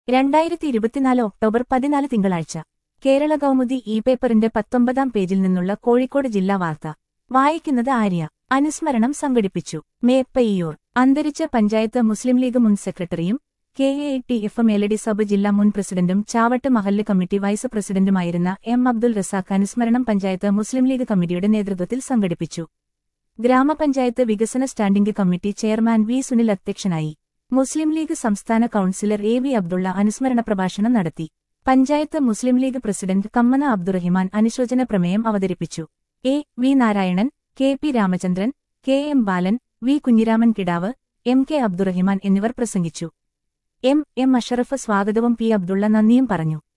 രണ്ടായിരത്തി ഇരുപത്തിനാല് ഒക്ടോബർ പതിനാല് തിങ്കളാഴ്ച കേരള കൗമുദി ഇ പേപ്പറിന്റെ പത്തൊമ്പതാം പേജിൽ നിന്നുള്ള കോഴിക്കോട് ജില്ലാ വാർത്ത വായിക്കുന്നത് ആര്യ അനുസ്മരണം സംഘടിപ്പിച്ചു മേപ്പയ്യൂർ അന്തരിച്ച പഞ്ചായത്ത് മുസ്ലിം ലീഗ് മുൻ സെക്രട്ടറിയും K A T F M L D sub ജില്ലാ മുൻ പ്രസിഡന്റും ചാവട്ട് മഹല്ല് കമ്മിറ്റി വൈസ് പ്രസിഡന്റുമായിരുന്ന എം അബ്ദുൽ റസാഖ് അനുസ്മരണം പഞ്ചായത്ത് മുസ്ലിം ലീഗ് കമ്മിറ്റിയുടെ നേതൃത്വത്തിൽ സംഘടിപ്പിച്ചു ഗ്രാമപഞ്ചായത്ത് വികസന standing committee chairman V Sunil അധ്യക്ഷനായി മുസ്ലിം ലീഗ് സംസ്ഥാന കൌൺസിലർ എ വി അബ്ദുള്ള അനുസ്മരണ പ്രഭാഷണം നടത്തി panchayat Muslim League president Kammana Abdurahiman അനുശോചന പ്രമേയം അവതരിപ്പിച്ചു A V Narayanan K P Ramachandran K M Balan V Kunhiraman Kidav M K Abdurahiman എന്നിവർ പ്രസംഗിച്ചു എം എം അഷറഫ് സ്വാഗതവും പി അബ്ദുള്ള നന്ദിയും പറഞ്ഞു